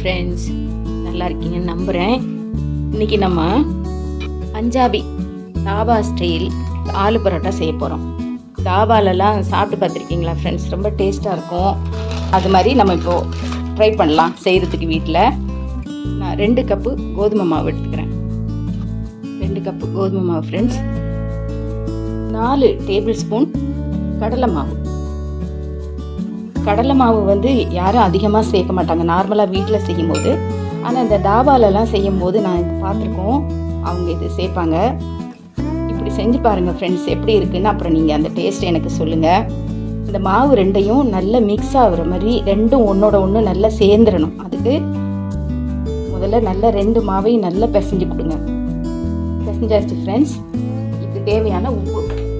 friends நல்லா இருக்கீங்கன்னு நம்புகிறேன் இன்னைக்கு நம்ம பஞ்சாபி தாபா ஸ்டைல் ஆலு பரோட்டா செய்ய போகிறோம் தாபாலெல்லாம் சாப்பிட்டு பார்த்துருக்கீங்களா ஃப்ரெண்ட்ஸ் ரொம்ப டேஸ்ட்டாக இருக்கும் அது மாதிரி நம்ம இப்போது ட்ரை பண்ணலாம் செய்கிறதுக்கு வீட்டில் நான் ரெண்டு கப்பு கோதுமை மாவு எடுத்துக்கிறேன் ரெண்டு கப்பு கோதுமை மாவு ஃப்ரெண்ட்ஸ் நாலு டேபிள் ஸ்பூன் கடலை மாவு கடலை மாவு வந்து யாரும் அதிகமாக சேர்க்க மாட்டாங்க நார்மலாக வீட்டில் செய்யும்போது ஆனால் இந்த தாபாலெல்லாம் செய்யும்போது நான் இது பார்த்துருக்கோம் அவங்க இது சேர்ப்பாங்க இப்படி செஞ்சு பாருங்கள் ஃப்ரெண்ட்ஸ் எப்படி இருக்குன்னு அப்புறம் நீங்கள் அந்த டேஸ்ட் எனக்கு சொல்லுங்கள் இந்த மாவு ரெண்டையும் நல்லா மிக்ஸ் ஆகுற மாதிரி ரெண்டும் ஒன்றோட ஒன்று நல்லா சேர்ந்துடணும் அதுக்கு முதல்ல நல்லா ரெண்டு மாவையும் நல்லா பிசைஞ்சு கொடுங்க பிசைஞ்சாச்சு ஃப்ரெண்ட்ஸ் இதுக்கு தேவையான உப்பு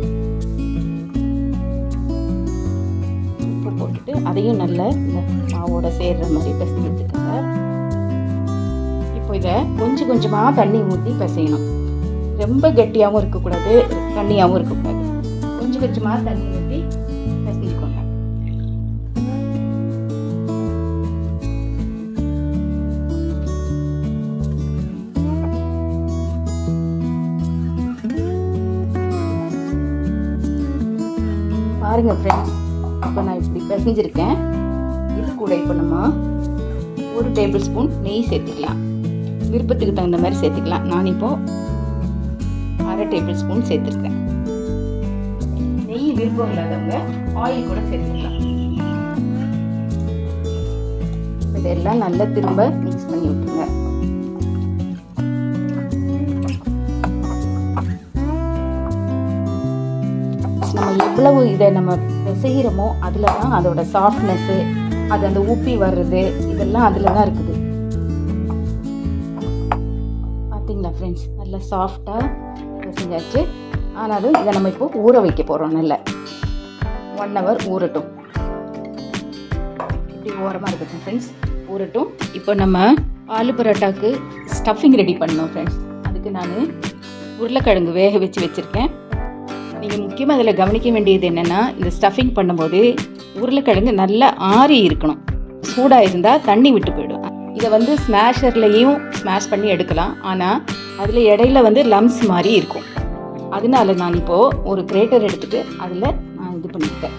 உப்பு போட்டுட்டு அதையும் நல்லா இந்த மாவோட சேர்ற மாதிரி பிசைஞ்சு எடுத்துக்கோங்க இப்போ இதை கொஞ்சம் கொஞ்சமாக தண்ணி ஊற்றி பிசையணும் ரொம்ப கெட்டியாகவும் இருக்கக்கூடாது தண்ணியாகவும் இருக்கக்கூடாது கொஞ்சம் கொஞ்சமாக தண்ணி ஊற்றி பிசைஞ்சுக்கோங்க பாருங்க ஃப்ரெண்ட்ஸ் இப்போ நான் இப்படி பிசைஞ்சிருக்கேன் இது கூட இப்போ நம்ம ஒரு டேபிள் ஸ்பூன் நெய் சேர்த்துக்கலாம் விருப்பத்துக்கு தகுந்த மாதிரி சேர்த்துக்கலாம் நான் இப்போ அரை டேபிள் ஸ்பூன் சேர்த்துருக்கேன் நெய் விருப்பம் இல்லாதவங்க ஆயில் கூட சேர்த்துக்கலாம் இதெல்லாம் நல்லா திரும்ப மிக்ஸ் பண்ணி விட்டுருங்க நம்ம எவ்வளவு இதை நம்ம செய்கிறோமோ அதில் தான் அதோட சாஃப்ட்னஸ்ஸு அது அந்த ஊப்பி வர்றது இதெல்லாம் அதில் தான் இருக்குது பார்த்தீங்களா ஃப்ரெண்ட்ஸ் நல்லா சாஃப்டாக செஞ்சாச்சு ஆனாலும் இதை நம்ம இப்போ ஊற வைக்க போகிறோம் நல்ல ஒன் ஹவர் ஊறட்டும் இப்படி ஓரமாக இருக்கட்டும் ஃப்ரெண்ட்ஸ் ஊறட்டும் இப்போ நம்ம ஆலு பரோட்டாக்கு ஸ்டஃபிங் ரெடி பண்ணோம் ஃப்ரெண்ட்ஸ் அதுக்கு நான் உருளைக்கிழங்கு வேக வச்சு வச்சுருக்கேன் நீங்கள் முக்கியமாக அதில் கவனிக்க வேண்டியது என்னென்னா இந்த ஸ்டஃபிங் பண்ணும்போது உருளைக்கிழங்கு நல்லா ஆறி இருக்கணும் சூடாக இருந்தால் தண்ணி விட்டு போயிடும் இதை வந்து ஸ்மாஷர்லேயும் ஸ்மாஷ் பண்ணி எடுக்கலாம் ஆனால் அதில் இடையில வந்து லம்ஸ் மாதிரி இருக்கும் அதனால நான் இப்போது ஒரு கிரேட்டர் எடுத்துகிட்டு அதில் நான் இது பண்ணிக்கிட்டேன்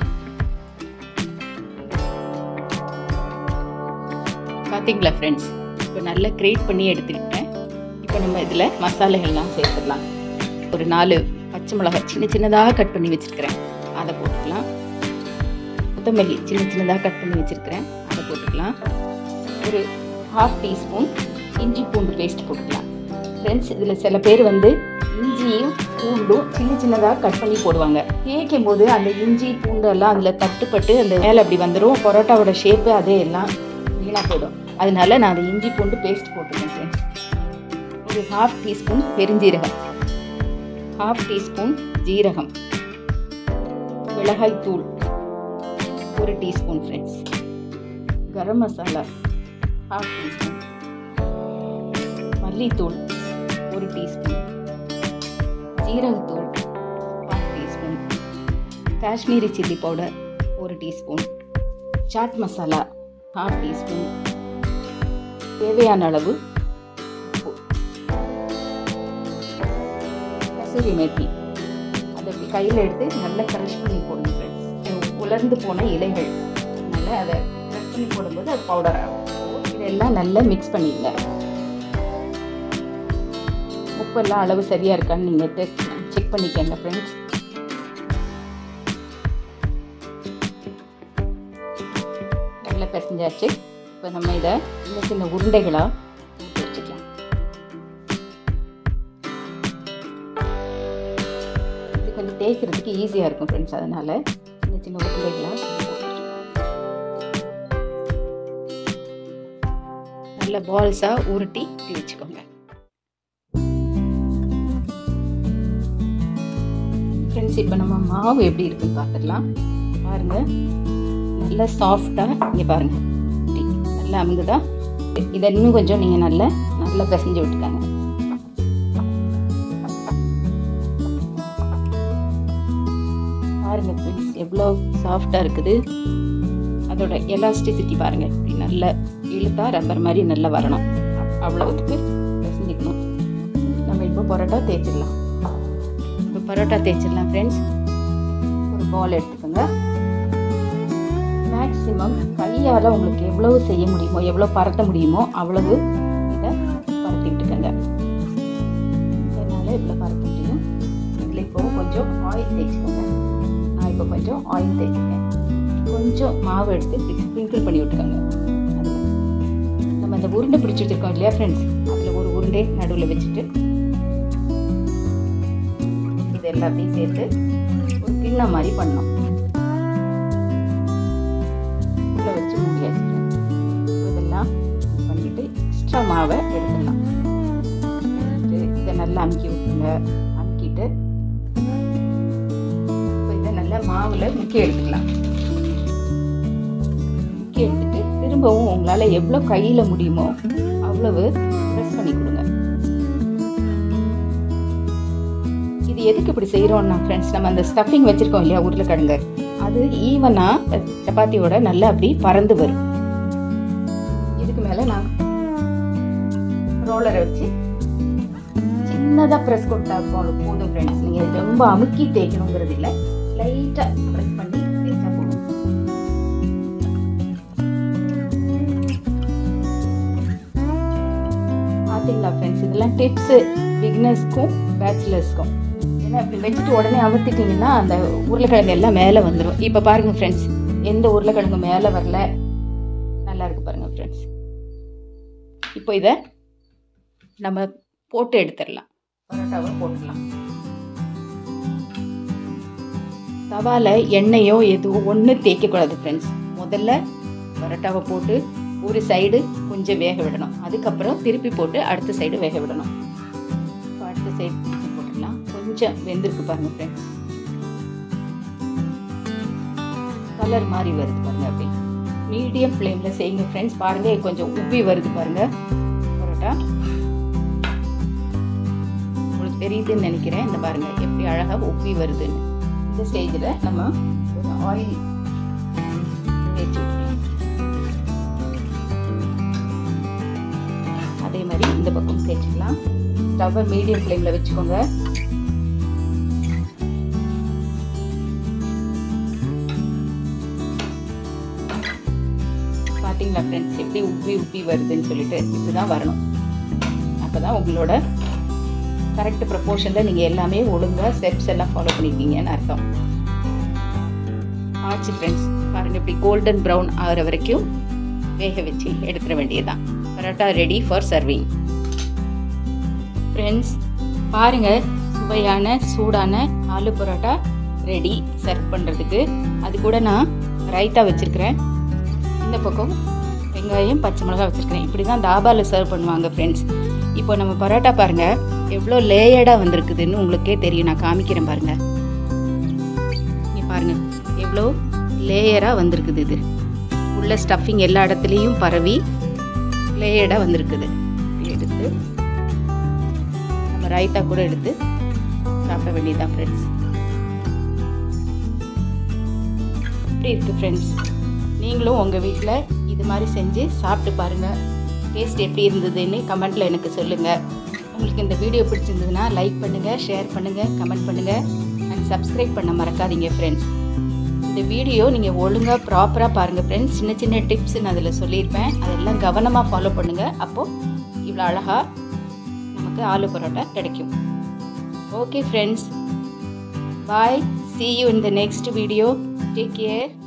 பார்த்தீங்களா ஃப்ரெண்ட்ஸ் இப்போ நல்லா கிரேட் பண்ணி எடுத்துக்கிட்டேன் இப்போ நம்ம இதில் மசாலைகள்லாம் சேர்த்துடலாம் ஒரு நாலு பச்சை மிளகாய் சின்ன சின்னதாக கட் பண்ணி வச்சுருக்கிறேன் அதை போட்டுக்கலாம் கொத்தமல்லி சின்ன சின்னதாக கட் பண்ணி வச்சுருக்கிறேன் அதை போட்டுக்கலாம் ஒரு ஹாஃப் டீஸ்பூன் இஞ்சி பூண்டு பேஸ்ட் போட்டுக்கலாம் ஃப்ரெண்ட்ஸ் இதில் சில பேர் வந்து இஞ்சியும் பூண்டும் சின்ன சின்னதாக கட் பண்ணி போடுவாங்க தேய்க்கும் போது அந்த இஞ்சி பூண்டு எல்லாம் அதில் தட்டுப்பட்டு அந்த மேலே அப்படி வந்துடும் பரோட்டாவோட ஷேப்பு அதே எல்லாம் வீணாக போயிடும் அதனால நான் அந்த இஞ்சி பூண்டு பேஸ்ட் போட்டுருக்கேன் ஃப்ரெண்ட்ஸ் ஒரு ஹாஃப் டீஸ்பூன் பெருஞ்சீரகம் ஹாஃப் டீஸ்பூன் ஜீரகம் மிளகாய் தூள் ஒரு teaspoon friends garam masala half teaspoon மல்லித்தூள் ஒரு டீஸ்பூன் ஜீரகத்தூள் half teaspoon Kashmiri chilli powder ஒரு teaspoon chaat masala half teaspoon தேவையான அளவு கசூரி மேத்தி அதை அப்படி கையில் எடுத்து நல்லா க்ரஷ் பண்ணி போடுங்க ஃப்ரெண்ட்ஸ் உலர்ந்து போன இலைகள் அதனால் அதை க்ரஷ் பண்ணி போடும்போது அது பவுடர் ஆகும் இதெல்லாம் நல்லா மிக்ஸ் பண்ணிடுங்க உப்பெல்லாம் அளவு சரியாக இருக்கான்னு நீங்கள் டெஸ்ட் செக் பண்ணிக்கங்க ஃப்ரெண்ட்ஸ் நல்லா பிசைஞ்சாச்சு இப்போ நம்ம இதை சின்ன சின்ன உருண்டைகளாக வச்சுக்கலாம் கொஞ்சம் தேய்க்கிறதுக்கு ஈஸியாக இருக்கும் ஃப்ரெண்ட்ஸ் அதனால் சின்ன சின்ன உருளைகளாக நல்ல பால்ஸாக உருட்டி இப்படி வச்சுக்கோங்க ஃப்ரெண்ட்ஸ் இப்போ நம்ம மாவு எப்படி இருக்குன்னு பார்த்துடலாம் பாருங்கள் நல்லா சாஃப்டாக இங்கே பாருங்கள் நல்லா அமுங்குதா இதை இன்னும் கொஞ்சம் நீங்கள் நல்லா நல்லா பிசைஞ்சு விட்டுக்காங்க பாருங்கள் ஃப்ரெண்ட்ஸ் எவ்வளோ சாஃப்டாக இருக்குது அதோட எலாஸ்டிசிட்டி பாருங்கள் இப்படி நல்லா இழுத்தா ரப்பர் மாதிரி நல்லா வரணும் அப்- அவ்வளவுக்கு செஞ்சுக்கணும் நம்ம இப்போ பரோட்டா தேய்ச்சிடலாம் இப்போ பரோட்டா தேய்ச்சிடலாம் ஃப்ரெண்ட்ஸ் ஒரு பால் எடுத்துக்கோங்க மேக்ஸிமம் கையால் உங்களுக்கு எவ்வளவு செய்ய முடியுமோ எவ்வளோ பரத்த முடியுமோ அவ்வளவு இதை பரத்தி விட்டுக்கோங்க என்னால் இவ்வளோ பரத்த முடியும் இதில் இப்போ கொஞ்சம் ஆயில் தேய்ச்சிக்கோங்க நான் இப்போ கொஞ்சம் ஆயில் தேய்ச்சிருக்கேன் கொஞ்சம் மாவு எடுத்து இப்படி ஸ்ப்ரிங்கிள் பண்ணி விட்டுக்கோங்க அதில் நம்ம அந்த உருண்டை பிடிச்சி வச்சுருக்கோம் இல்லையா ஃப்ரெண்ட்ஸ் அதில் ஒரு உருண்டை நடுவில் வச்சுட்டு இது எல்லாத்தையும் சேர்த்து ஒரு கிண்ணம் மாதிரி பண்ணோம் உள்ள வச்சு மூடி வச்சுக்கிறேன் இதெல்லாம் பண்ணிட்டு எக்ஸ்ட்ரா மாவை எடுத்துடலாம் எடுத்துட்டு இதை நல்லா அமுக்கி விட்டுருங்க அமுக்கிட்டு இப்போ இதை நல்லா மாவில் முக்கி எடுத்துக்கலாம் முக்கி எடுத்துட்டு திரும்பவும் உங்களால் எவ்வளோ கையில் முடியுமோ அவ்வளவு ப்ரெஸ் பண்ணி கொடுங்க இது எதுக்கு இப்படி செய்கிறோம்னா ஃப்ரெண்ட்ஸ் நம்ம அந்த ஸ்டஃபிங் வச்சுருக்கோம் இல்லையா உருளைக்கிழங்கு அது ஈவனாக சப்பாத்தியோட நல்லா அப்படி பறந்து வரும் இதுக்கு மேலே நான் ரோலரை வச்சு சின்னதாக ப்ரெஸ் கொடுத்தா போதும் போதும் ஃப்ரெண்ட்ஸ் நீங்கள் ரொம்ப அமுக்கி தேய்க்கணுங்கிறது இல்லை லைட்டாக ப்ரெஸ் பண்ணி தேய்ச்சா போதும் பார்த்தீங்களா ஃப்ரெண்ட்ஸ் இதெல்லாம் டிப்ஸு பிகினர்ஸ்க்கும் பேச்சுலர்ஸ்க்கும் ஏன்னா இப்படி வச்சுட்டு உடனே அமுத்திட்டிங்கன்னா அந்த உருளைக்கிழங்கு எல்லாம் மேலே வந்துடும் இப்போ பாருங்கள் ஃப்ரெண்ட்ஸ் எந்த உருளைக்கிழங்கு மேலே வரல நல்லா இருக்கு பாருங்கள் ஃப்ரெண்ட்ஸ் இப்போ இதை நம்ம போட்டு எடுத்துடலாம் பரோட்டாவை போட்டுடலாம் தவால எண்ணெயோ எதுவும் ஒன்றும் தேய்க்கக்கூடாது ஃப்ரெண்ட்ஸ் முதல்ல பரோட்டாவை போட்டு ஒரு சைடு கொஞ்சம் வேக விடணும் அதுக்கப்புறம் திருப்பி போட்டு அடுத்த சைடு வேக விடணும் இப்போ அடுத்த சைடு திருப்பி போட்டுடலாம் கொஞ்சம் வெந்திருக்கு பாருங்க ஃப்ரெண்ட்ஸ் கலர் மாதிரி வருது பாருங்க அப்படி மீடியம் ஃப்ளேமில் செய்யுங்க ஃப்ரெண்ட்ஸ் பாருங்க கொஞ்சம் உப்பி வருது பாருங்க பரோட்டா உங்களுக்கு தெரியுதுன்னு நினைக்கிறேன் இந்த பாருங்க எப்படி அழகாக உப்பி வருதுன்னு இந்த ஸ்டேஜில் நம்ம ஒரு ஆயில் தேய்ச்சி விட்டுக்கலாம் அதே மாதிரி இந்த பக்கம் தேய்ச்சிக்கலாம் ஸ்டவ்வை மீடியம் ஃப்ளேமில் வச்சுக்கோங்க பார்த்தீங்களா ஃப்ரெண்ட்ஸ் எப்படி உப்பி உப்பி வருதுன்னு சொல்லிட்டு இப்படிதான் வரணும் அப்போ தான் உங்களோட கரெக்ட் ப்ரப்போர்ஷனில் நீங்கள் எல்லாமே ஒழுங்காக ஸ்டெப்ஸ் எல்லாம் ஃபாலோ பண்ணியிருக்கீங்கன்னு அர்த்தம் ஆச்சு ஃப்ரெண்ட்ஸ் பாருங்கள் இப்படி கோல்டன் ப்ரௌன் ஆகிற வரைக்கும் வேக வச்சு எடுத்துட வேண்டியதுதான் parotta ready for serving friends பாருங்கள் சுவையான சூடான ஆலு பரோட்டா ரெடி சர்வ் பண்ணுறதுக்கு அது கூட நான் ரைத்தா வச்சுருக்கிறேன் இந்த பக்கம் வெங்காயம் பச்சை மிளகாய் வச்சுருக்கிறேன் இப்படி தான் தாபாவில் சர்வ் பண்ணுவாங்க ஃப்ரெண்ட்ஸ் இப்போ நம்ம பரோட்டா பாருங்கள் எவ்வளோ லேயர்டாக வந்திருக்குதுன்னு உங்களுக்கே தெரியும் நான் காமிக்கிறேன் பாருங்கள் இங்கே பாருங்கள் எவ்வளோ லேயராக வந்திருக்குது இது உள்ள ஸ்டஃபிங் எல்லா இடத்துலையும் பரவி லேயர்டாக வந்திருக்குது இப்படி எடுத்து நம்ம ரைத்தா கூட எடுத்து சாப்பிட வேண்டியதுதான் ஃப்ரெண்ட்ஸ் இப்படி இருக்குது ஃப்ரெண்ட்ஸ் நீங்களும் உங்கள் வீட்டில் இது மாதிரி செஞ்சு சாப்பிட்டு பாருங்கள் டேஸ்ட் எப்படி இருந்ததுன்னு கமெண்ட்டில் எனக்கு சொல்லுங்கள் உங்களுக்கு இந்த வீடியோ பிடிச்சிருந்ததுன்னா லைக் பண்ணுங்கள் ஷேர் பண்ணுங்கள் கமெண்ட் பண்ணுங்கள் அண்ட் சப்ஸ்கிரைப் பண்ண மறக்காதீங்க ஃப்ரெண்ட்ஸ் இந்த வீடியோ நீங்கள் ஒழுங்காக ப்ராப்பராக பாருங்கள் ஃப்ரெண்ட்ஸ் சின்ன சின்ன டிப்ஸ் நான் அதில் சொல்லியிருப்பேன் அதெல்லாம் கவனமாக ஃபாலோ பண்ணுங்கள் அப்போது இவ்வளோ அழகாக நமக்கு ஆலு பரோட்டா கிடைக்கும் okay friends bye see you in the next video take care